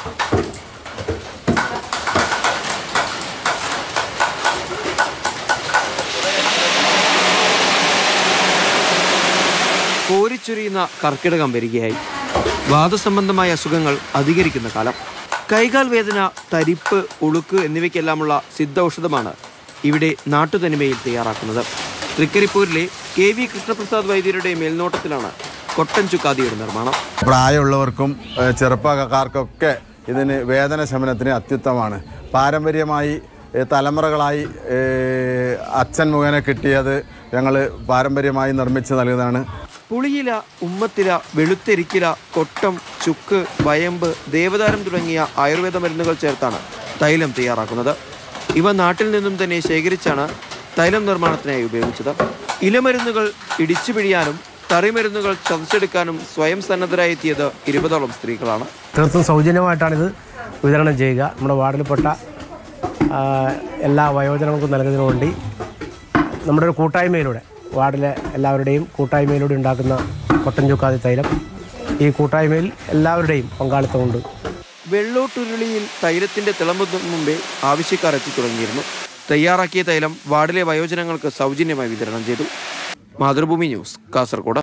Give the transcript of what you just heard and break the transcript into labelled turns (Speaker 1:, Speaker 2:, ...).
Speaker 1: കോരിച്ചൊരിയുന്ന കർക്കിടകം വരികയായി വാദസംബന്ധമായ അസുഖങ്ങൾ അധികരിക്കുന്ന കാലം കൈകാൽ വേദന തരിപ്പ് ഉളുക്ക് എന്നിവയ്ക്കെല്ലാമുള്ള സിദ്ധ ഔഷധമാണ് ഇവിടെ നാട്ടുതനിമയിൽ തയ്യാറാക്കുന്നത് തൃക്കരിപ്പൂരിലെ കെ വി കൃഷ്ണപ്രസാദ് വൈദ്യരുടെ മേൽനോട്ടത്തിലാണ് കൊട്ടൻ ചുക്കാദിയുടെ നിർമ്മാണം
Speaker 2: പ്രായമുള്ളവർക്കും ഏഹ്, ചെറുപ്പക്കാർക്കൊക്കെ ഇതിന് വേദന ശമനത്തിന് അത്യുത്തമമാണ് പാരമ്പര്യമായി ഏഹ്, തലമുറകളായി ഏഹ്, അച്ഛൻ മുഖേന കിട്ടിയത് ഞങ്ങൾ പാരമ്പര്യമായി നിർമ്മിച്ച് നൽകുന്നതാണ്
Speaker 1: പുളിയില ഉമ്മത്തില വെളുത്തെരിക്കില കൊട്ടം ചുക്ക് വയമ്പ് ദേവദാരം തുടങ്ങിയ ആയുർവേദ മരുന്നുകൾ ചേർത്താണ് തൈലം തയ്യാറാക്കുന്നത് ഇവ നാട്ടിൽ നിന്നും തന്നെ ശേഖരിച്ചാണ് തൈലം നിർമ്മാണത്തിനായി ഉപയോഗിച്ചത് ഇലമരുന്നുകൾ ഇടിച്ചു പിഴിയാനും തറിമരുന്നുകൾ ചതച്ചെടുക്കാനും സ്വയം സന്നദ്ധരായി എത്തിയത് ഇരുപതോളം സ്ത്രീകളാണ്
Speaker 3: തീർത്തും സൗജന്യമായിട്ടാണിത് വിതരണം ചെയ്യുക നമ്മുടെ വാർഡിൽപ്പെട്ട ആ, എല്ലാ വയോജനങ്ങൾക്കും നൽകുന്നതിന് വേണ്ടി നമ്മുടെ ഒരു കൂട്ടായ്മയിലൂടെ വാർഡിലെ എല്ലാവരുടെയും കൂട്ടായ്മയിലൂടെ ഉണ്ടാക്കുന്ന കൊട്ടൻ ചുക്കാതി തൈലം ഈ കൂട്ടായ്മയിൽ എല്ലാവരുടെയും പങ്കാളിത്തമുണ്ട്
Speaker 1: വെള്ളോട്ടുരുളിയിൽ തൈലത്തിന്റെ തിളമ്പുന്നതിന് മുമ്പേ ആവശ്യക്കാർ എത്തി തുടങ്ങിയിരുന്നു തയ്യാറാക്കിയ തൈലം വാർഡിലെ വയോജനങ്ങൾക്ക് സൗജന്യമായി വിതരണം ചെയ്തു മാതൃഭൂമി ന്യൂസ് കാസർഗോഡ്